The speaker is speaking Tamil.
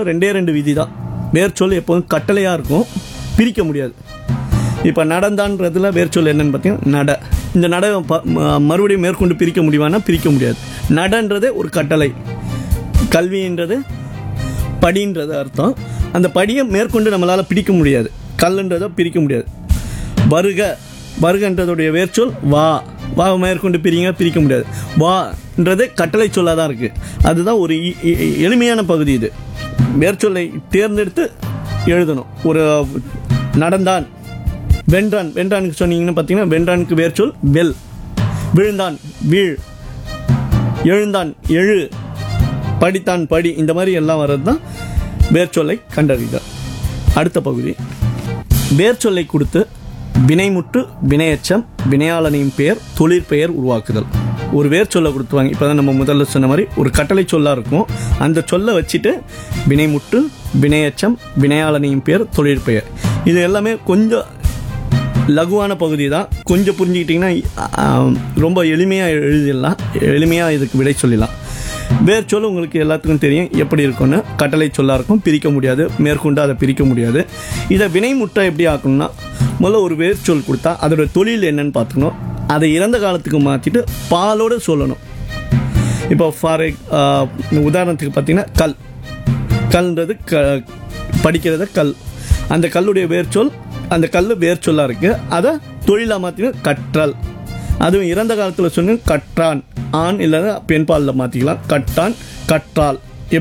வேர்ச்சொல்ல ரெண்டே ரெண்டு விதி தான் வேர்ச்சொல் எப்போதும் கட்டளையாக இருக்கும் பிரிக்க முடியாது இப்போ நடந்தான்றதுல வேர்ச்சொல் என்னன்னு பார்த்தீங்கன்னா நட இந்த நட ப- ம- மறுபடியும் மேற்கொண்டு பிரிக்க முடியுமானா பிரிக்க முடியாது நடன்றதே ஒரு கட்டளை கல்வின்றது படின்றது அர்த்தம் அந்த படியை மேற்கொண்டு நம்மளால் பிடிக்க முடியாது கல்லுன்றதை பிரிக்க முடியாது வருக வருகன்றதுடைய வேர்ச்சொல் வா வா மேற்கொண்டு பிரிங்க பிரிக்க முடியாது வான்றது கட்டளை சொல்லாக தான் இருக்குது அதுதான் ஒரு இ- இ- எளிமையான பகுதி இது வேர்ச்சொல்லை தேர்ந்தெடுத்து எழுதணும் ஒரு நடந்தான் வென்றான் வென்றானுக்கு சொன்னீங்கன்னு பார்த்தீங்கன்னா வென்றானுக்கு வேர்ச்சொல் வெல் விழுந்தான் வீழ் எழுந்தான் எழு படித்தான் படி இந்த மாதிரி எல்லாம் வர்றது தான் வேர்ச்சொல்லை கண்டறிதல் அடுத்த பகுதி வேர்ச்சொல்லை கொடுத்து வினைமுற்று வினையச்சம் வினையாளனின் பெயர் தொழிற்பெயர் உருவாக்குதல் ஒரு வேர்ச்சொல்லை கொடுத்துவாங்க இப்போ தான் நம்ம முதல்ல சொன்ன மாதிரி ஒரு கட்டளை சொல்லா இருக்கும் அந்த சொல்லை வச்சுட்டு வினைமுற்று வினையச்சம் வினையாளனின் பெயர் தொழிற்பெயர் இது எல்லாமே கொஞ்சம் லகுவான பகுதி தான் கொஞ்சம் புரிஞ்சுக்கிட்டிங்கன்னா ஆ, ரொம்ப எளிமையாக எழுதிடலாம் எளிமையாக இதுக்கு விடை சொல்லிடலாம் வேர்ச்சொல் உங்களுக்கு எல்லாத்துக்கும் தெரியும் எப்படி இருக்கும்னு கட்டளை சொல்லா இருக்கும் பிரிக்க முடியாது மேற்கொண்டு அதை பிரிக்க முடியாது இதை வினை முட்டை எப்படி ஆக்கணும்னா முதல்ல ஒரு வேர்ச்சொல் கொடுத்தா அதோட தொழில் என்னன்னு பார்த்துக்கணும் அதை இறந்த காலத்துக்கு மாற்றிட்டு பாலோடு சொல்லணும் இப்போ ஃபார் உதாரணத்துக்கு பார்த்தீங்கன்னா கல் கல்ன்றது க படிக்கிறத கல் அந்த கல்லுடைய வேர்ச்சொல் அந்த கல் வேர்ச்சொல்லாக இருக்குது அதை தொழிலாக மாற்றினா கற்றல் அதுவும் இறந்த காலத்தில் சொன்ன கற்றான் ஆண் இல்லைன்னா பெண்பாலில் மாற்றிக்கலாம் கட்டான் கற்றால்